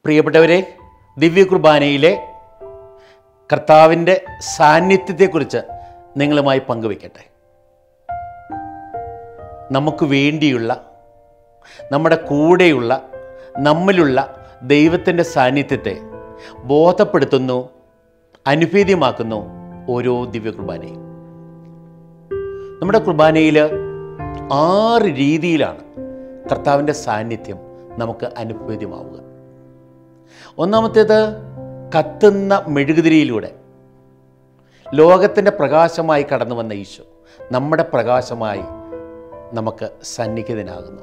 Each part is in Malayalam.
പ്രിയപ്പെട്ടവരെ ദിവ്യകുർബാനയിലെ കർത്താവിൻ്റെ സാന്നിധ്യത്തെക്കുറിച്ച് നിങ്ങളുമായി പങ്കുവയ്ക്കട്ടെ നമുക്ക് വേണ്ടിയുള്ള നമ്മുടെ കൂടെയുള്ള നമ്മിലുള്ള ദൈവത്തിൻ്റെ സാന്നിധ്യത്തെ ബോധപ്പെടുത്തുന്നു അനുഭേദ്യമാക്കുന്നു ഓരോ ദിവ്യകുർബാനയും നമ്മുടെ കുർബാനയിൽ ആറ് രീതിയിലാണ് കർത്താവിൻ്റെ സാന്നിധ്യം നമുക്ക് അനുഭവേദ്യമാവുക ഒന്നാമത്തേത് കത്തുന്ന മെഴുകുതിരിയിലൂടെ ലോകത്തിൻ്റെ പ്രകാശമായി കടന്നു വന്ന ഈശോ നമ്മുടെ പ്രകാശമായി നമുക്ക് സന്നിഹിതനാകുന്നു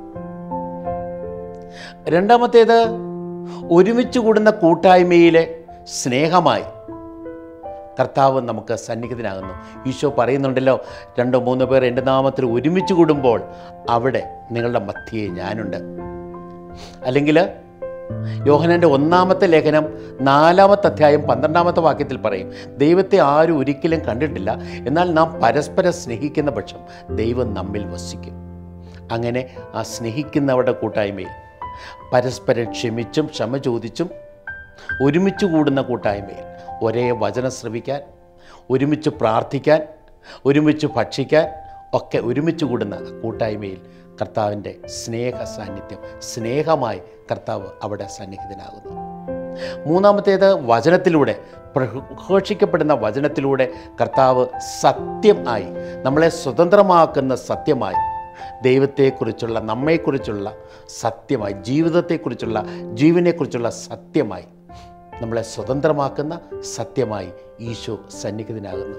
രണ്ടാമത്തേത് ഒരുമിച്ച് കൂടുന്ന കൂട്ടായ്മയിലെ സ്നേഹമായി കർത്താവ് നമുക്ക് സന്നിഹിതനാകുന്നു ഈശോ പറയുന്നുണ്ടല്ലോ രണ്ടോ മൂന്നോ പേർ എൻ്റെ നാമത്തിൽ ഒരുമിച്ച് കൂടുമ്പോൾ അവിടെ നിങ്ങളുടെ മധ്യയെ ഞാനുണ്ട് അല്ലെങ്കിൽ യോഹനൻ്റെ ഒന്നാമത്തെ ലേഖനം നാലാമത്തെ അധ്യായം പന്ത്രണ്ടാമത്തെ വാക്യത്തിൽ പറയും ദൈവത്തെ ആരും ഒരിക്കലും കണ്ടിട്ടില്ല എന്നാൽ നാം പരസ്പരം സ്നേഹിക്കുന്ന പക്ഷം ദൈവം നമ്മിൽ വസിക്കും അങ്ങനെ ആ സ്നേഹിക്കുന്നവരുടെ കൂട്ടായ്മയിൽ പരസ്പരം ക്ഷമിച്ചും ക്ഷമ ചോദിച്ചും ഒരുമിച്ച് കൂടുന്ന കൂട്ടായ്മയിൽ ഒരേ വചനം ശ്രവിക്കാൻ ഒരുമിച്ച് പ്രാർത്ഥിക്കാൻ ഒരുമിച്ച് ഭക്ഷിക്കാൻ ഒക്കെ ഒരുമിച്ച് കൂടുന്ന കൂട്ടായ്മയിൽ കർത്താവിൻ്റെ സ്നേഹ സാന്നിധ്യം സ്നേഹമായി കർത്താവ് അവിടെ സന്നിഹിതനാകുന്നു മൂന്നാമത്തേത് വചനത്തിലൂടെ പ്രഘോഷിക്കപ്പെടുന്ന വചനത്തിലൂടെ കർത്താവ് സത്യം ആയി നമ്മളെ സ്വതന്ത്രമാക്കുന്ന സത്യമായി ദൈവത്തെക്കുറിച്ചുള്ള നമ്മെക്കുറിച്ചുള്ള സത്യമായി ജീവിതത്തെക്കുറിച്ചുള്ള ജീവനെക്കുറിച്ചുള്ള സത്യമായി നമ്മളെ സ്വതന്ത്രമാക്കുന്ന സത്യമായി ഈശോ സന്നിഹിതനാകുന്നു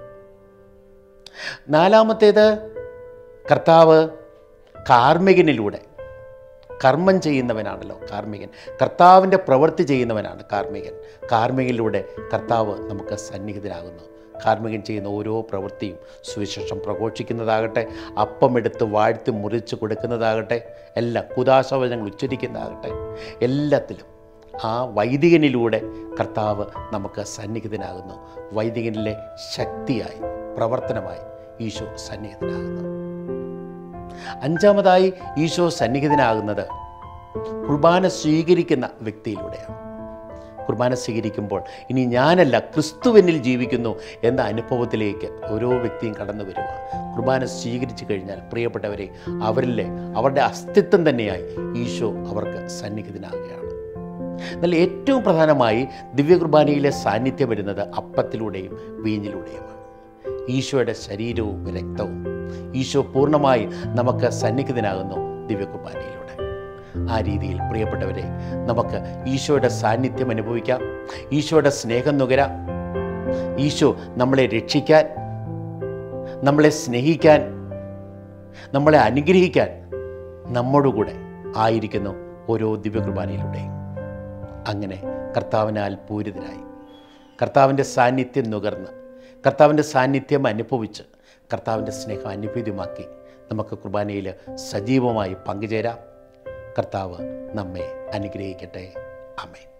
നാലാമത്തേത് കർത്താവ് കാർമ്മികനിലൂടെ കർമ്മം ചെയ്യുന്നവനാണല്ലോ കാർമ്മികൻ കർത്താവിൻ്റെ പ്രവൃത്തി ചെയ്യുന്നവനാണ് കാർമ്മികൻ കാർമ്മികനിലൂടെ കർത്താവ് നമുക്ക് സന്നിഹിതനാകുന്നു കാർമ്മികൻ ചെയ്യുന്ന ഓരോ പ്രവൃത്തിയും സുവിശേഷം പ്രഘോഷിക്കുന്നതാകട്ടെ അപ്പമെടുത്ത് വാഴ്ത്തി മുറിച്ച് കൊടുക്കുന്നതാകട്ടെ എല്ലാം കുദാശവചനങ്ങൾ ഉച്ചരിക്കുന്നതാകട്ടെ എല്ലാത്തിലും ആ വൈദികനിലൂടെ കർത്താവ് നമുക്ക് സന്നിഹിതനാകുന്നു വൈദികനിലെ ശക്തിയായി പ്രവർത്തനമായി ഈശോ സന്നിഹിതനാകുന്നു അഞ്ചാമതായി ഈശോ സന്നിഹിതനാകുന്നത് കുർബാന സ്വീകരിക്കുന്ന വ്യക്തിയിലൂടെയാണ് കുർബാന സ്വീകരിക്കുമ്പോൾ ഇനി ഞാനല്ല ക്രിസ്തുവെന്നിൽ ജീവിക്കുന്നു എന്ന അനുഭവത്തിലേക്ക് ഓരോ വ്യക്തിയും കടന്നു വരിക കുർബാന സ്വീകരിച്ചു കഴിഞ്ഞാൽ പ്രിയപ്പെട്ടവരെ അവരിലെ അവരുടെ അസ്തിത്വം തന്നെയായി ഈശോ അവർക്ക് സന്നിഹിതനാകുകയാണ് എന്നാൽ ഏറ്റവും പ്രധാനമായി ദിവ്യകുർബാനയിലെ സാന്നിധ്യം വരുന്നത് അപ്പത്തിലൂടെയും വീഞ്ഞിലൂടെയുമാണ് ഈശോയുടെ ശരീരവും രക്തവും ഈശോ പൂർണ്ണമായി നമുക്ക് സന്നിഹിതനാകുന്നു ദിവ്യകുർബാനയിലൂടെ ആ രീതിയിൽ പ്രിയപ്പെട്ടവരെ നമുക്ക് ഈശോയുടെ സാന്നിധ്യം അനുഭവിക്കാം ഈശോയുടെ സ്നേഹം നുകരാം ഈശോ നമ്മളെ രക്ഷിക്കാൻ നമ്മളെ സ്നേഹിക്കാൻ നമ്മളെ അനുഗ്രഹിക്കാൻ നമ്മോടുകൂടെ ആയിരിക്കുന്നു ഓരോ ദിവ്യകുർബാനയിലൂടെയും അങ്ങനെ കർത്താവിനാൽ പൂരിതരായി കർത്താവിൻ്റെ സാന്നിധ്യം നുകർന്ന് കർത്താവിൻ്റെ സാന്നിധ്യം അനുഭവിച്ച് കർത്താവിൻ്റെ സ്നേഹം അനുഭൂതിമാക്കി നമുക്ക് കുർബാനയിൽ സജീവമായി പങ്കുചേരാം കർത്താവ് നമ്മെ അനുഗ്രഹിക്കട്ടെ അമേ